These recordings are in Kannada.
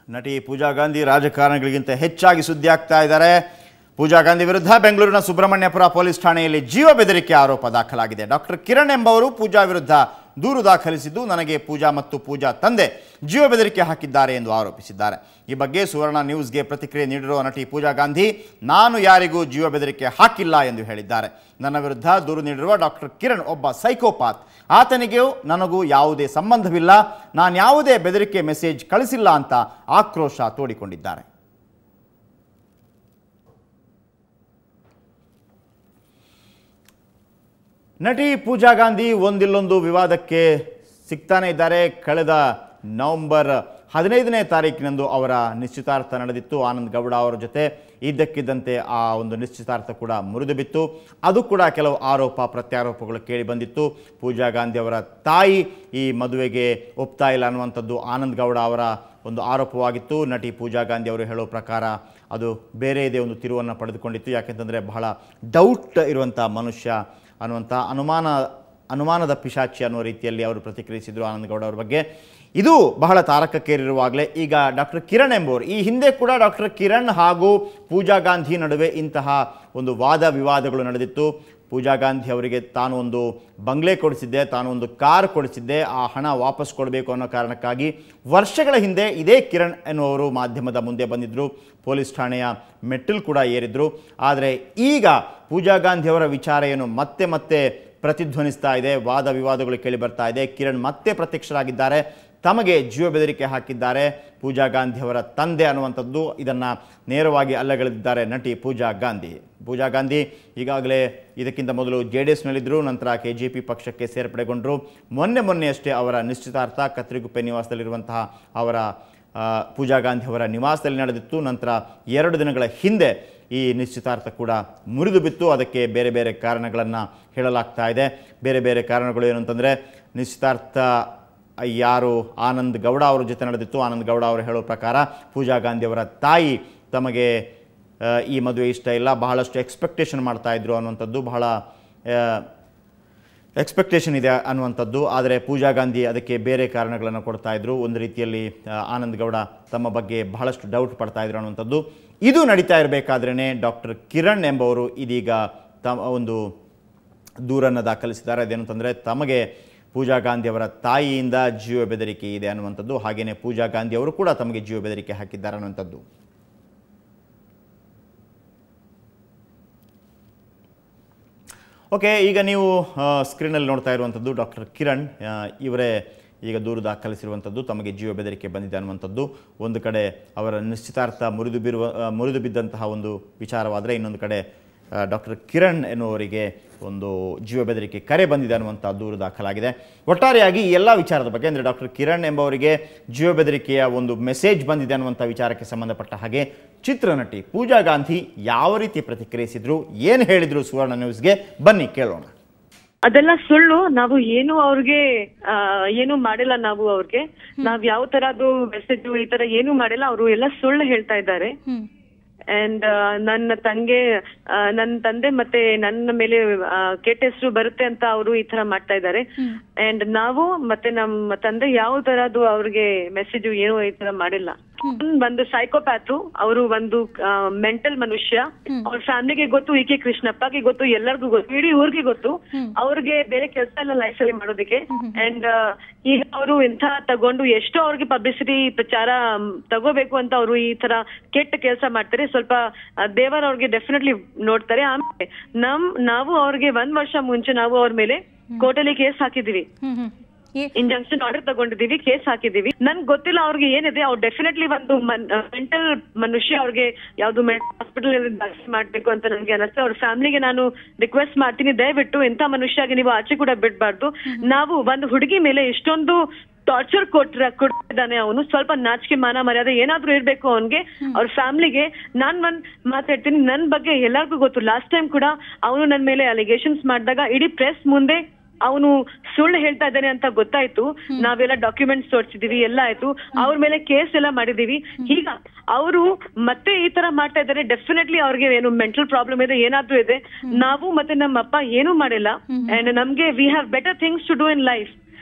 ನಟಿ ಪೂಜಾ ಗಾಂಧಿ ರಾಜಕಾರಣಿಗಳಿಗಿಂತ ಹೆಚ್ಚಾಗಿ ಸುದ್ದಿ ಆಗ್ತಾ ಇದ್ದಾರೆ ಪೂಜಾ ಗಾಂಧಿ ವಿರುದ್ಧ ಬೆಂಗಳೂರಿನ ಸುಬ್ರಹ್ಮಣ್ಯಪುರ ಪೊಲೀಸ್ ಠಾಣೆಯಲ್ಲಿ ಜೀವ ಬೆದರಿಕೆ ಆರೋಪ ದಾಖಲಾಗಿದೆ ಡಾಕ್ಟರ್ ಕಿರಣ್ ಎಂಬವರು ಪೂಜಾ ವಿರುದ್ಧ ದೂರು ದಾಖಲಿಸಿದ್ದು ನನಗೆ ಪೂಜಾ ಮತ್ತು ಪೂಜಾ ತಂದೆ ಜೀವ ಬೆದರಿಕೆ ಹಾಕಿದ್ದಾರೆ ಎಂದು ಆರೋಪಿಸಿದ್ದಾರೆ ಈ ಬಗ್ಗೆ ಸುವರ್ಣ ನ್ಯೂಸ್ಗೆ ಪ್ರತಿಕ್ರಿಯೆ ನೀಡಿರುವ ನಟಿ ಪೂಜಾ ಗಾಂಧಿ ನಾನು ಯಾರಿಗೂ ಜೀವ ಬೆದರಿಕೆ ಹಾಕಿಲ್ಲ ಎಂದು ಹೇಳಿದ್ದಾರೆ ನನ್ನ ವಿರುದ್ಧ ದೂರು ನೀಡಿರುವ ಡಾಕ್ಟರ್ ಕಿರಣ್ ಒಬ್ಬ ಸೈಕೋಪಾತ್ ಆತನಿಗೂ ನನಗೂ ಯಾವುದೇ ಸಂಬಂಧವಿಲ್ಲ ನಾನು ಯಾವುದೇ ಬೆದರಿಕೆ ಮೆಸೇಜ್ ಕಳಿಸಿಲ್ಲ ಅಂತ ಆಕ್ರೋಶ ತೋಡಿಕೊಂಡಿದ್ದಾರೆ ನಟಿ ಪೂಜಾ ಗಾಂಧಿ ಒಂದಿಲ್ಲೊಂದು ವಿವಾದಕ್ಕೆ ಸಿಗ್ತಾನೆ ಇದ್ದಾರೆ ಕಳೆದ ನವೆಂಬರ್ ಹದಿನೈದನೇ ತಾರೀಕಿನಂದು ಅವರ ನಿಶ್ಚಿತಾರ್ಥ ನಡೆದಿತ್ತು ಆನಂದ್ ಗೌಡ ಅವರ ಜೊತೆ ಇದ್ದಕ್ಕಿದ್ದಂತೆ ಆ ಒಂದು ನಿಶ್ಚಿತಾರ್ಥ ಕೂಡ ಮುರಿದು ಬಿತ್ತು ಅದು ಕೂಡ ಕೆಲವು ಆರೋಪ ಪ್ರತ್ಯಾರೋಪಗಳು ಕೇಳಿ ಬಂದಿತ್ತು ಪೂಜಾ ಗಾಂಧಿ ಅವರ ತಾಯಿ ಈ ಮದುವೆಗೆ ಒಪ್ತಾ ಇಲ್ಲ ಅನ್ನುವಂಥದ್ದು ಆನಂದ್ ಗೌಡ ಅವರ ಒಂದು ಆರೋಪವಾಗಿತ್ತು ನಟಿ ಪೂಜಾ ಗಾಂಧಿ ಅವರು ಹೇಳೋ ಪ್ರಕಾರ ಅದು ಬೇರೆ ಇದೇ ಒಂದು ತಿರುವನ್ನು ಪಡೆದುಕೊಂಡಿತ್ತು ಯಾಕೆಂತಂದರೆ ಬಹಳ ಡೌಟ್ ಇರುವಂಥ ಮನುಷ್ಯ ಅನ್ನುವಂಥ ಅನುಮಾನ ಅನುಮಾನದ ಪಿಶಾಚಿ ಅನ್ನುವ ರೀತಿಯಲ್ಲಿ ಅವರು ಪ್ರತಿಕ್ರಿಯಿಸಿದರು ಆನಂದ್ ಗೌಡ ಅವರ ಬಗ್ಗೆ ಇದು ಬಹಳ ತಾರಕಕ್ಕೇರಿರುವಾಗಲೇ ಈಗ ಡಾಕ್ಟರ್ ಕಿರಣ್ ಎಂಬುವರು ಈ ಹಿಂದೆ ಕೂಡ ಡಾಕ್ಟರ್ ಕಿರಣ್ ಹಾಗೂ ಪೂಜಾ ಗಾಂಧಿ ನಡುವೆ ಇಂತಹ ಒಂದು ವಾದ ವಿವಾದಗಳು ನಡೆದಿತ್ತು ಪೂಜಾ ಗಾಂಧಿ ಅವರಿಗೆ ತಾನು ಒಂದು ಬಂಗ್ಲೆ ಕೊಡಿಸಿದ್ದೆ ತಾನು ಒಂದು ಕಾರ್ ಕೊಡಿಸಿದ್ದೆ ಆ ಹಣ ವಾಪಸ್ ಕೊಡಬೇಕು ಅನ್ನೋ ಕಾರಣಕ್ಕಾಗಿ ವರ್ಷಗಳ ಹಿಂದೆ ಇದೇ ಕಿರಣ್ ಎನ್ನುವರು ಮಾಧ್ಯಮದ ಮುಂದೆ ಬಂದಿದ್ದರು ಪೊಲೀಸ್ ಠಾಣೆಯ ಮೆಟ್ಟಿಲು ಕೂಡ ಏರಿದ್ರು ಆದರೆ ಈಗ ಪೂಜಾ ಗಾಂಧಿ ಅವರ ವಿಚಾರ ಏನು ಮತ್ತೆ ಮತ್ತೆ ಪ್ರತಿಧ್ವನಿಸ್ತಾ ಇದೆ ವಾದ ವಿವಾದಗಳು ಕೇಳಿ ಬರ್ತಾ ಇದೆ ಕಿರಣ್ ಮತ್ತೆ ಪ್ರತ್ಯಕ್ಷರಾಗಿದ್ದಾರೆ ತಮಗೆ ಜೀವ ಬೆದರಿಕೆ ಹಾಕಿದ್ದಾರೆ ಪೂಜಾ ಗಾಂಧಿ ಅವರ ತಂದೆ ಅನ್ನುವಂಥದ್ದು ಇದನ್ನು ನೇರವಾಗಿ ಅಲ್ಲಗಳೆದಿದ್ದಾರೆ ನಟಿ ಪೂಜಾ ಗಾಂಧಿ ಪೂಜಾ ಗಾಂಧಿ ಈಗಾಗಲೇ ಇದಕ್ಕಿಂತ ಮೊದಲು ಜೆ ಡಿ ಎಸ್ನಲ್ಲಿದ್ದರು ನಂತರ ಕೆ ಜೆ ಪಿ ಪಕ್ಷಕ್ಕೆ ಸೇರ್ಪಡೆಗೊಂಡರು ಮೊನ್ನೆ ಮೊನ್ನೆಯಷ್ಟೇ ಅವರ ನಿಶ್ಚಿತಾರ್ಥ ಕತ್ರಿಗುಪ್ಪೆ ನಿವಾಸದಲ್ಲಿರುವಂತಹ ಅವರ ಆ, ಪೂಜಾ ಗಾಂಧಿ ಅವರ ನಿವಾಸದಲ್ಲಿ ನಡೆದಿತ್ತು ನಂತರ ಎರಡು ದಿನಗಳ ಹಿಂದೆ ಈ ನಿಶ್ಚಿತಾರ್ಥ ಕೂಡ ಮುರಿದು ಬಿತ್ತು ಅದಕ್ಕೆ ಬೇರೆ ಬೇರೆ ಕಾರಣಗಳನ್ನು ಹೇಳಲಾಗ್ತಾ ಇದೆ ಬೇರೆ ಬೇರೆ ಕಾರಣಗಳು ಏನು ಅಂತಂದರೆ ನಿಶ್ಚಿತಾರ್ಥ ಯಾರು ಆನಂದ್ ಗೌಡ ಅವರ ಜೊತೆ ನಡೆದಿತ್ತು ಆನಂದ್ ಗೌಡ ಅವರು ಹೇಳೋ ಪ್ರಕಾರ ಪೂಜಾ ಗಾಂಧಿ ಅವರ ತಾಯಿ ತಮಗೆ ಆ, ಈ ಮದುವೆ ಇಷ್ಟ ಇಲ್ಲ ಬಹಳಷ್ಟು ಎಕ್ಸ್ಪೆಕ್ಟೇಷನ್ ಮಾಡ್ತಾ ಇದ್ರು ಅನ್ನುವಂಥದ್ದು ಬಹಳ ಆ, ಎಕ್ಸ್ಪೆಕ್ಟೇಷನ್ ಇದೆ ಅನ್ನುವಂಥದ್ದು ಆದರೆ ಪೂಜಾ ಗಾಂಧಿ ಅದಕ್ಕೆ ಬೇರೆ ಕಾರಣಗಳನ್ನು ಕೊಡ್ತಾ ಇದ್ರು ಒಂದು ರೀತಿಯಲ್ಲಿ ಆ, ಆನಂದ್ ಗೌಡ ತಮ್ಮ ಬಗ್ಗೆ ಬಹಳಷ್ಟು ಡೌಟ್ ಪಡ್ತಾ ಇದ್ರು ಅನ್ನುವಂಥದ್ದು ಇದು ನಡೀತಾ ಇರಬೇಕಾದ್ರೇ ಡಾಕ್ಟರ್ ಕಿರಣ್ ಎಂಬವರು ಇದೀಗ ತಮ್ಮ ಒಂದು ದೂರನ್ನು ದಾಖಲಿಸಿದ್ದಾರೆ ಅದೇನು ಅಂತಂದರೆ ತಮಗೆ ಪೂಜಾ ಗಾಂಧಿ ಅವರ ತಾಯಿಯಿಂದ ಜೀವ ಬೆದರಿಕೆ ಇದೆ ಅನ್ನುವಂಥದ್ದು ಹಾಗೆಯೇ ಪೂಜಾ ಗಾಂಧಿ ಅವರು ಕೂಡ ತಮಗೆ ಜೀವ ಬೆದರಿಕೆ ಹಾಕಿದ್ದಾರೆ ಅನ್ನುವಂಥದ್ದು ಓಕೆ ಈಗ ನೀವು ಸ್ಕ್ರೀನಲ್ಲಿ ನೋಡ್ತಾ ಇರುವಂಥದ್ದು ಡಾಕ್ಟರ್ ಕಿರಣ್ ಆ, ಇವರೇ ಈಗ ದೂರು ದಾಖಲಿಸಿರುವಂಥದ್ದು ತಮಗೆ ಜೀವ ಬೆದರಿಕೆ ಬಂದಿದೆ ಅನ್ನುವಂಥದ್ದು ಒಂದು ಕಡೆ ಅವರ ನಿಶ್ಚಿತಾರ್ಥ ಮುರಿದು ಬಿರುವ ಆ, ಮುರಿದು ಬಿದ್ದಂತಹ ಒಂದು ವಿಚಾರವಾದರೆ ಇನ್ನೊಂದು ಕಡೆ ಡಾಕ್ಟರ್ ಕಿರಣ್ ಎನ್ನುವರಿಗೆ ಒಂದು ಜೀವ ಬೆದರಿಕೆ ಕರೆ ಬಂದಿದೆ ಅನ್ನುವಂಥ ದೂರು ದಾಖಲಾಗಿದೆ ಒಟ್ಟಾರೆಯಾಗಿ ಈ ಎಲ್ಲ ವಿಚಾರದ ಬಗ್ಗೆ ಅಂದರೆ ಡಾಕ್ಟರ್ ಕಿರಣ್ ಎಂಬವರಿಗೆ ಜೀವ ಬೆದರಿಕೆಯ ಒಂದು ಮೆಸೇಜ್ ಬಂದಿದೆ ಅನ್ನುವಂಥ ವಿಚಾರಕ್ಕೆ ಸಂಬಂಧಪಟ್ಟ ಹಾಗೆ ಚಿತ್ರನಟಿ ಪೂಜಾ ಗಾಂಧಿ ಯಾವ ರೀತಿ ಪ್ರತಿಕ್ರಿಯಿಸಿದ್ರು ಏನು ಹೇಳಿದ್ರು ಸುವರ್ಣ ನ್ಯೂಸ್ಗೆ ಬನ್ನಿ ಕೇಳೋಣ ಅದೆಲ್ಲ ಸುಳ್ಳು ನಾವು ಏನು ಅವ್ರಿಗೆ ಆ, ಏನು ಮಾಡಿಲ್ಲ ನಾವು ಅವ್ರಿಗೆ ನಾವ್ ಯಾವ ತರದ್ದು ಮೆಸೇಜ್ ಈ ತರ ಏನು ಮಾಡಿಲ್ಲ ಅವರು ಎಲ್ಲ ಸುಳ್ಳು ಹೇಳ್ತಾ ಇದ್ದಾರೆ ಅಂಡ್ ನನ್ನ ತಂಗೆ ಆ, ನನ್ನ ತಂದೆ ಮತ್ತೆ ನನ್ನ ಮೇಲೆ ಆ, ಕೆಟ್ಟ ಹೆಸರು ಬರುತ್ತೆ ಅಂತ ಅವರು ಈ ತರ ಮಾಡ್ತಾ ಇದ್ದಾರೆ ಅಂಡ್ ನಾವು ಮತ್ತೆ ನಮ್ಮ ತಂದೆ ಯಾವ ತರದ್ದು ಅವ್ರಿಗೆ ಮೆಸೇಜ್ ಏನು ಈ ತರ ಮಾಡಿಲ್ಲ ಒಂದು ಸೈಕೋಪ್ಯಾಥು ಅವರು ಒಂದು ಮೆಂಟಲ್ ಮನುಷ್ಯ ಅವ್ರ ಫ್ಯಾಮಿಲಿಗೆ ಗೊತ್ತು ಈಕೆ ಕೃಷ್ಣಪ್ಪಗೆ ಗೊತ್ತು ಎಲ್ಲರಿಗೂ ಗೊತ್ತು ಇಡೀ ಊರಿಗೆ ಗೊತ್ತು ಅವ್ರಿಗೆ ಬೇರೆ ಕೆಲಸ ಎಲ್ಲ ಲೈಫ್ ಅಲ್ಲಿ ಮಾಡೋದಕ್ಕೆ ಅಂಡ್ ಈಗ ಅವರು ಇಂಥ ತಗೊಂಡು ಎಷ್ಟೋ ಅವ್ರಿಗೆ ಪಬ್ಲಿಸಿಟಿ ಪ್ರಚಾರ ಮ್, ತಗೋಬೇಕು ಅಂತ ಅವರು ಈ ತರ ಕೆಟ್ಟ ಕೆಲಸ ಮಾಡ್ತಾರೆ ಸ್ವಲ್ಪ ಆ, ದೇವರ ಅವ್ರಿಗೆ ಡೆಫಿನೆಟ್ಲಿ ನೋಡ್ತಾರೆ ಆಮೇಲೆ ನಮ್ ನಾವು ಅವ್ರಿಗೆ ಒಂದ್ ವರ್ಷ ಮುಂಚೆ ನಾವು ಅವ್ರ ಮೇಲೆ ಕೋರ್ಟಲ್ಲಿ ಕೇಸ್ ಹಾಕಿದೀವಿ ಹ್ಮ್ ಹ್ಮ್ ಏ- ಇಂಜಂಕ್ಷನ್ ಆರ್ಡರ್ ತಗೊಂಡಿದೀವಿ ಕೇಸ್ ಹಾಕಿದೀವಿ ನನ್ ಗೊತ್ತಿಲ್ಲ ಅವ್ರಿಗೆ ಏನಿದೆ ಅವ್ರು ಡೆಫಿನೆಟ್ಲಿ ಒಂದು ಮೆಂಟಲ್ ಮನುಷ್ಯ ಅವ್ರಿಗೆ ಯಾವ್ದು ಹಾಸ್ಪಿಟಲ್ ದಾಖಲೆ ಮಾಡ್ಬೇಕು ಅಂತ ನನ್ಗೆ ಅನಿಸ್ತು ಅವ್ರ ಫ್ಯಾಮಿಲಿಗೆ ನಾನು ರಿಕ್ವೆಸ್ಟ್ ಮಾಡ್ತೀನಿ ದಯವಿಟ್ಟು ಇಂಥ ಮನುಷ್ಯಗೆ ನೀವು ಆಚೆ ಕೂಡ ಬಿಡ್ಬಾರ್ದು ನಾವು ಒಂದು ಹುಡುಗಿ ಮೇಲೆ ಇಷ್ಟೊಂದು ಟಾರ್ಚರ್ ಕೊಟ್ರ ಕೊಟ್ಟಿದ್ದಾನೆ ಅವನು ಸ್ವಲ್ಪ ನಾಚಿಕೆ ಮಾನ ಮರ್ಯಾದೆ ಏನಾದ್ರೂ ಇರ್ಬೇಕು ಅವನ್ಗೆ ಅವ್ರ ಫ್ಯಾಮಿಲಿಗೆ ನಾನ್ ಒಂದ್ ಮಾತಾಡ್ತೀನಿ ನನ್ ಬಗ್ಗೆ ಎಲ್ಲರಿಗೂ ಗೊತ್ತು ಲಾಸ್ಟ್ ಟೈಮ್ ಕೂಡ ಅವನು ನನ್ ಮೇಲೆ ಅಲಿಗೇಷನ್ಸ್ ಮಾಡಿದಾಗ ಇಡೀ ಪ್ರೆಸ್ ಮುಂದೆ ಅವನು ಸುಳ್ಳು ಹೇಳ್ತಾ ಇದ್ದಾನೆ ಅಂತ ಗೊತ್ತಾಯ್ತು ನಾವೆಲ್ಲ ಡಾಕ್ಯುಮೆಂಟ್ಸ್ ತೋರಿಸಿದೀವಿ ಎಲ್ಲ ಆಯ್ತು ಅವ್ರ ಮೇಲೆ ಕೇಸ್ ಎಲ್ಲ ಮಾಡಿದೀವಿ ಈಗ ಅವರು ಮತ್ತೆ ಈ ತರ ಮಾಡ್ತಾ ಇದ್ದಾರೆ ಡೆಫಿನೆಟ್ಲಿ ಅವ್ರಿಗೆ ಏನು ಮೆಂಟಲ್ ಪ್ರಾಬ್ಲಮ್ ಇದೆ ಏನಾದ್ರೂ ಇದೆ ನಾವು ಮತ್ತೆ ನಮ್ಮ ಅಪ್ಪ ಏನೂ ಮಾಡಿಲ್ಲ ಅಂಡ್ ನಮ್ಗೆ we have better things to do in life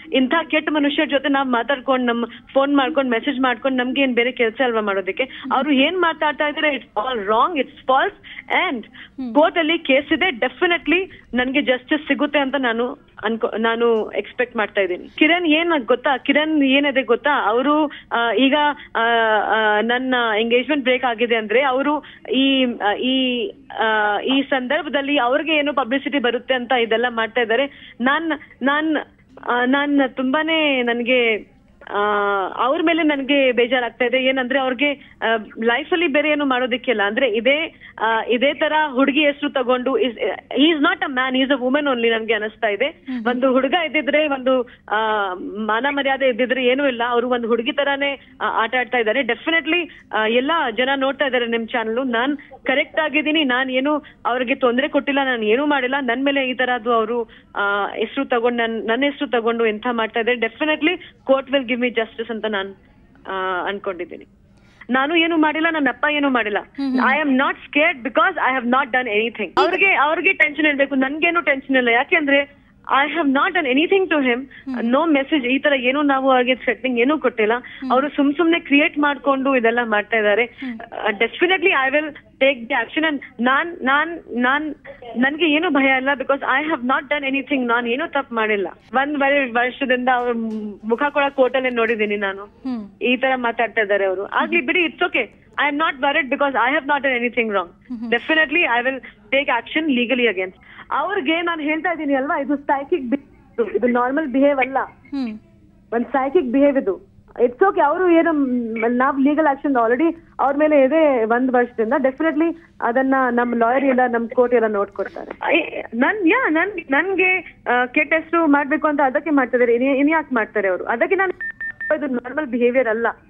ಇಂಥ ಕೆಟ್ಟ ಮನುಷ್ಯರ ಜೊತೆ ನಾವ್ ಮಾತಾಡ್ಕೊಂಡು ನಮ್ ಫೋನ್ ಮಾಡ್ಕೊಂಡು ಮೆಸೇಜ್ ಮಾಡ್ಕೊಂಡು ನಮ್ಗೆ ಏನ್ ಬೇರೆ ಕೆಲಸ ಅಲ್ವಾ ಮಾಡೋದಕ್ಕೆ ಅವ್ರು ಏನ್ ಮಾತಾಡ್ತಾ ಇದಾರೆ it's all wrong it's false and court ಅಲ್ಲಿ ಕೇಸ್ ಇದೆ ಡೆಫಿನೆಟ್ಲಿ ನನ್ಗೆ ಜಸ್ಟಿಸ್ ಸಿಗುತ್ತೆ ಅಂತ ನಾನು ಅನ್ಕೋ ನಾನು ಎಕ್ಸ್ಪೆಕ್ಟ್ ಮಾಡ್ತಾ ಇದ್ದೀನಿ ಕಿರಣ್ ಏನ್ ಗೊತ್ತಾ ಕಿರಣ್ ಏನಿದೆ ಗೊತ್ತಾ ಅವರು ಈಗ ಆ, ಆ, ನನ್ನ ಎಂಗೇಜ್ಮೆಂಟ್ ಬ್ರೇಕ್ ಆಗಿದೆ ಅಂದ್ರೆ ಅವರು ಈ ಆ, ಈ ಆ, ಈ ಸಂದರ್ಭದಲ್ಲಿ ಅವ್ರಿಗೆ ಏನು ಪಬ್ಲಿಸಿಟಿ ಬರುತ್ತೆ ಅಂತ ಇದೆಲ್ಲ ಮಾಡ್ತಾ ಇದ್ದಾರೆ ನಾನ್ ನಾನ್ ಆ, ನಾನ್ ತುಂಬಾನೇ ನನ್ಗೆ ಆ, ಅವ್ರ ಮೇಲೆ ನನಗೆ ಬೇಜಾರಾಗ್ತಾ ಇದೆ ಏನಂದ್ರೆ ಅವ್ರಿಗೆ ಲೈಫ್ ಅಲ್ಲಿ ಬೇರೆ ಏನು ಮಾಡೋದಕ್ಕಿಲ್ಲ ಅಂದ್ರೆ ಇದೇ ಆ, ಇದೇ ತರ ಹುಡುಗಿ ಹೆಸರು ತಗೊಂಡು is not a man is a woman only ನನ್ಗೆ ಅನಿಸ್ತಾ ಇದೆ ಒಂದು ಹುಡುಗ ಇದ್ದಿದ್ರೆ ಒಂದು ಆ, ಮಾನ ಮರ್ಯಾದೆ ಇದ್ದಿದ್ರೆ ಏನೂ ಇಲ್ಲ ಅವರು ಒಂದು ಹುಡುಗಿ ತರಾನೇ ಆ, ಆಟ ಆಡ್ತಾ ಇದ್ದಾರೆ ಡೆಫಿನೆಟ್ಲಿ ಎಲ್ಲಾ ಜನ ನೋಡ್ತಾ ಇದ್ದಾರೆ ನಿಮ್ ಚಾನಲ್ ನಾನ್ ಕರೆಕ್ಟ್ ಆಗಿದ್ದೀನಿ ನಾನ್ ಏನು ಅವ್ರಿಗೆ ತೊಂದರೆ ಕೊಟ್ಟಿಲ್ಲ ನಾನು ಏನೂ ಮಾಡಿಲ್ಲ ನನ್ ಮೇಲೆ ಈ ತರದ್ದು ಅವರು ಹೆಸರು ತಗೊಂಡು ನನ್ ನನ್ನ ಹೆಸರು ತಗೊಂಡು ಎಂತ ಮಾಡ್ತಾ ಇದ್ದಾರೆ definitely court will give me justice ಅಂತ ನಾನು ಅನ್ಕೊಂಡಿದ್ದೀನಿ ನಾನು ಏನು ಮಾಡಿಲ್ಲ ನನ್ನ ಅಪ್ಪ ಏನು ಮಾಡಿಲ್ಲ I am not scared because I have not done anything ಅವ್ರಿಗೆ ಅವ್ರಿಗೆ ಟೆನ್ಷನ್ ಇರ್ಬೇಕು ನನ್ಗೇನು ಟೆನ್ಷನ್ ಇಲ್ಲ ಯಾಕೆಂದ್ರೆ I have not done anything to him no message ಈ ತರ ಏನು ನಾವು ಅವ್ರಿಗೆ ಸೆಟ್ಟಿಂಗ್ ಏನೂ ಕೊಟ್ಟಿಲ್ಲ ಅವರು ಸುಮ್ ಸುಮ್ನೆ ಕ್ರಿಯೇಟ್ ಮಾಡ್ಕೊಂಡು ಇದೆಲ್ಲ ಮಾಡ್ತಾ ಇದ್ದಾರೆ definitely I will take the action and ನಾನ್ ನಾನ್ ನಾನ್ ನನ್ಗೆ ಏನು ಭಯ ಇಲ್ಲ because I have not done anything ನಾನು ಏನೂ ತಪ್ಪು ಮಾಡಿಲ್ಲ ಒಂದ್ ವರೆ ವರ್ಷದಿಂದ ಅವ್ರ ಮುಖ ಕೊಡ ಕೋರ್ಟಲ್ಲೇ ನೋಡಿದೀನಿ ನಾನು ಹ್ಮ್ ಈ ತರ ಮಾತಾಡ್ತಾ ಇದ್ದಾರೆ ಅವರು ಆಗ್ಲಿ ಬಿಡಿ it's okay I am not worried because I have not anything wrong definitely I will take action legally against ಅವ್ರಿಗೆ ನಾನು ಹೇಳ್ತಾ ಇದ್ದೀನಿ ಅಲ್ವಾ ಇದು ಸೈಕಿಕ್ ಇದು ನಾರ್ಮಲ್ ಬಿಹೇವ್ ಅಲ್ಲ ಹ್ಮ್ ಒಂದ್ ಸೈಕಿಕ್ ಬಿಹೇವ್ ಇದು ಇಟ್ಸ್ ಓಕೆ ಅವರು ಏನು ಮ್, ನಾವ್ ಲೀಗಲ್ ಆಕ್ಷನ್ ಆಲ್ರೆಡಿ ಅವ್ರ ಮೇಲೆ ಇದೆ ಒಂದ್ ವರ್ಷದಿಂದ ಡೆಫಿನೆಟ್ಲಿ ಅದನ್ನ ನಮ್ ಲಾಯರ್ ಎಲ್ಲ ನಮ್ ಕೋರ್ಟ್ ಎಲ್ಲ ನೋಡ್ಕೊಡ್ತಾರೆ ಐ- ನನ್ ಯಾ ನನ್ ನನ್ಗೆ ಆ, ಕೆಟ್ಟ ಹೆಸರು ಮಾಡ್ಬೇಕು ಅಂತ ಅದಕ್ಕೆ ಮಾಡ್ತಿದ್ದಾರೆ ಇನ್ ಯಾಕೆ ಮಾಡ್ತಾರೆ ಅವರು ಅದಕ್ಕೆ ನಾನು ಇದು ನಾರ್ಮಲ್ ಬಿಹೇವಿಯರ್ ಅಲ್ಲ